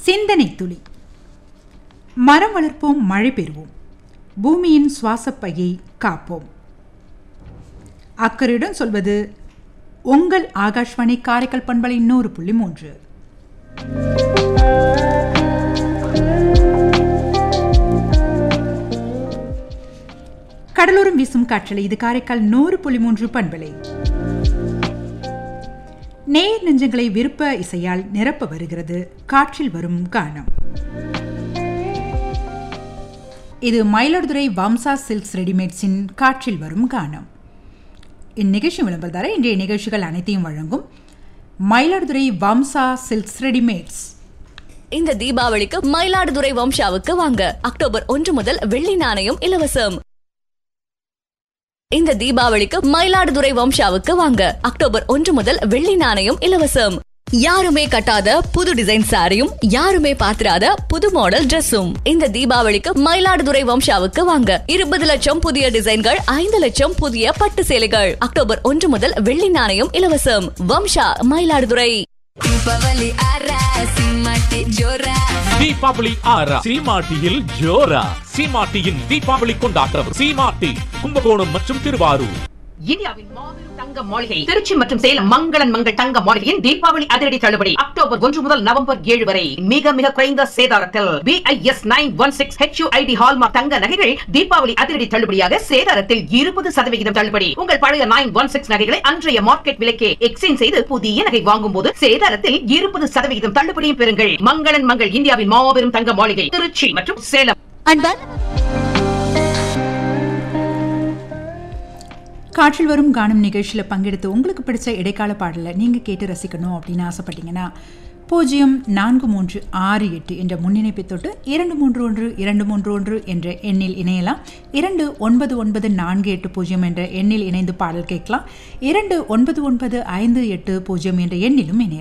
சிந்தனை துளி மரம் வளர்ப்போம் மழை பெறுவோம் பூமியின் சுவாசப்பையை காப்போம் அக்கறையுடன் சொல்வது உங்கள் ஆகாஷ்வாணி காரைக்கால் பண்பலை நூறு புள்ளி மூன்று கடலோரம் வீசும் காற்றலை இது காரைக்கால் நூறு புள்ளி மூன்று பண்பலை நேர் நெஞ்சங்களை விருப்ப இசையால் நிரப்ப வருகிறது காற்றில் வரும் கானம் இது மயிலாடுதுறை வம்சா சில்க்ஸ் ரெடிமேட்ஸின் காற்றில் வரும் கானம் இந்நிகழ்ச்சி விளம்பரதார இன்றைய நிகழ்ச்சிகள் அனைத்தையும் வழங்கும் மயிலாடுதுறை வம்சா சில்க்ஸ் ரெடிமேட்ஸ் இந்த தீபாவளிக்கு மயிலாடுதுறை வம்சாவுக்கு வாங்க அக்டோபர் ஒன்று முதல் வெள்ளி நாணயம் இலவசம் இந்த தீபாவளிக்கு மயிலாடுதுறை வம்சாவுக்கு வாங்க அக்டோபர் ஒன்று முதல் வெள்ளி நாணயம் இலவசம் யாருமே கட்டாத புது டிசைன் சாரியும் யாருமே பாத்திராத புது மாடல் Dressum இந்த தீபாவளிக்கு மயிலாடுதுறை வம்சாவுக்கு வாங்க இருபது லட்சம் புதிய டிசைன்கள் ஐந்து லட்சம் புதிய பட்டு சேலைகள் அக்டோபர் ஒன்று முதல் வெள்ளி நாணயம் இலவசம் வம்சா மயிலாடுதுறை ದೀಪಾವಳಿ ಆರ ಸಿಂಹಕ್ಕೆ ಜೋರ தீபாவளி ஆறா சீமாட்டியில் ஜோரா சீமாட்டியின் தீபாவளி கொண்டாட்டம் சீமாட்டி கும்பகோணம் மற்றும் திருவாரூர் இந்தியாவின் மாபெரும் தங்க மாளிகை திருச்சி மற்றும் சேலம் மங்களன் மங்கள் தங்க மாளிகையின் தீபாவளி அதிரடி தள்ளுபடி அக்டோபர் ஒன்று முதல் நவம்பர் ஏழு வரை மிக மிக குறைந்த சேதாரத்தில் BIS nine one six HUID hallmark தங்க நகைகள் தீபாவளி அதிரடி தள்ளுபடியாக சேதாரத்தில் இருபது சதவிகிதம் தள்ளுபடி உங்கள் பழைய நைன் ஒன் சிக்ஸ் நகைகளை அன்றைய மார்க்கெட் விலைக்கே எக்ஸ்சேஞ்ச் செய்து புதிய நகை வாங்கும் போது சேதாரத்தில் இருபது சதவிகிதம் தள்ளுபடியும் பெறுங்கள் மங்களன் மங்கள் இந்தியாவின் மாபெரும் தங்க மாளிகை திருச்சி மற்றும் சேலம் அன்பான் காற்றில் வரும் கானம் நிகழ்ச்சியில் பங்கெடுத்து உங்களுக்கு பிடிச்ச இடைக்கால பாடலை நீங்கள் கேட்டு ரசிக்கணும் அப்படின்னு ஆசைப்பட்டீங்கன்னா பூஜ்ஜியம் நான்கு மூன்று ஆறு எட்டு என்ற முன்னிணைப்பை தொட்டு இரண்டு மூன்று ஒன்று இரண்டு மூன்று ஒன்று என்ற எண்ணில் இணையலாம் இரண்டு ஒன்பது ஒன்பது நான்கு எட்டு பூஜ்ஜியம் என்ற எண்ணில் இணைந்து பாடல் கேட்கலாம் இரண்டு ஒன்பது ஒன்பது ஐந்து எட்டு பூஜ்ஜியம் என்ற எண்ணிலும் இணையலாம்